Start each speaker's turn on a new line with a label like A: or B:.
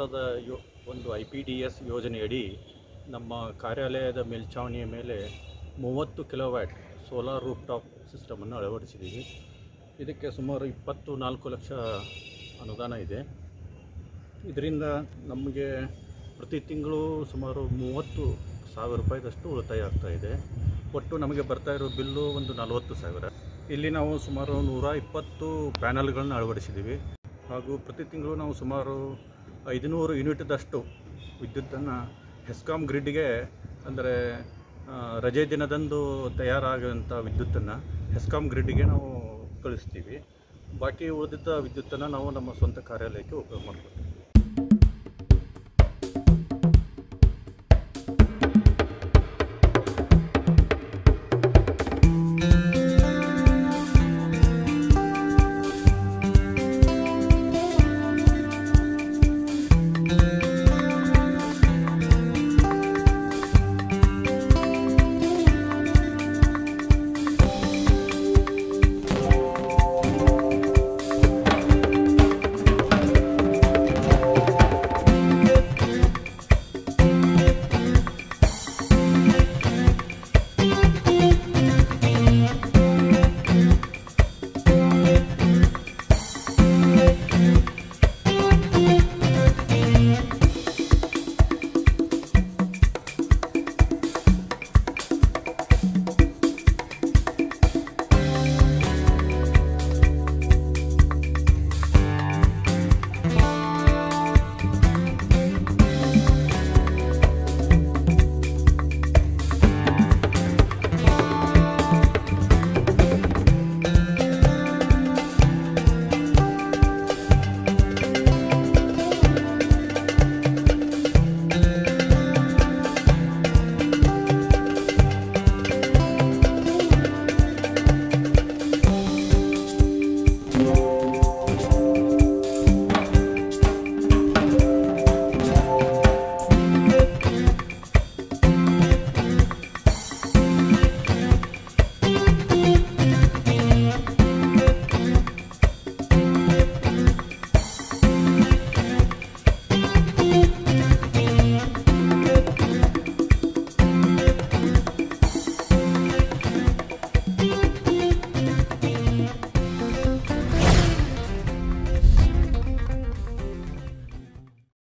A: ಸರ್ಕಾರದ ಯೋ ಒಂದು I P D S ಯೋಜನೆಯಡಿ ನಮ್ಮ ಕಾರ್ಯಾಲಯದ ಮೇಲ್ಛಾವಣಿಯ ಮೇಲೆ ಮೂವತ್ತು ಕಿಲೋವ್ಯಾಟ್ ಸೋಲಾರ್ ರೂಫ್ ಟಾಪ್ ಸಿಸ್ಟಮನ್ನು ಅಳವಡಿಸಿದ್ದೀವಿ ಇದಕ್ಕೆ ಸುಮಾರು ಇಪ್ಪತ್ತು ನಾಲ್ಕು ಲಕ್ಷ ಅನುದಾನ ಇದೆ ಇದರಿಂದ ನಮಗೆ ಪ್ರತಿ ತಿಂಗಳು ಸುಮಾರು ಮೂವತ್ತು ಸಾವಿರ ರೂಪಾಯಿದಷ್ಟು ಉಳಿತಾಯ ಆಗ್ತಾ ಇದೆ ಒಟ್ಟು ನಮಗೆ ಬರ್ತಾ ಇರೋ ಬಿಲ್ಲು ಒಂದು ನಲವತ್ತು ಸಾವಿರ ಇಲ್ಲಿ ನಾವು ಸುಮಾರು ನೂರ ಇಪ್ಪತ್ತು ಪ್ಯಾನಲ್ಗಳನ್ನ ಅಳವಡಿಸಿದ್ದೀವಿ ಹಾಗೂ ಪ್ರತಿ ತಿಂಗಳು ನಾವು ಸುಮಾರು ಐದುನೂರು ಯೂನಿಟ್ದಷ್ಟು ವಿದ್ಯುತ್ತನ್ನು ಹೆಸ್ಕಾಂ ಗ್ರಿಡ್ಗೆ ಅಂದರೆ ಆ, ರಜೆ ದಿನದಂದು ತಯಾರಾಗುವಂಥ ವಿದ್ಯುತ್ತನ್ನು ಹೆಸ್ಕಾಂ ಗ್ರಿಡ್ಗೆ ನಾವು ಕಳಿಸ್ತೀವಿ ಬಾಕಿ ಉಳಿದಿದ್ದ ವಿದ್ಯುತ್ತನ್ನು ನಾವು ನಮ್ಮ ಸ್ವಂತ ಕಾರ್ಯಾಲಯಕ್ಕೆ ಉಪಯೋಗ ಮಾಡ್ಕೊತೀವಿ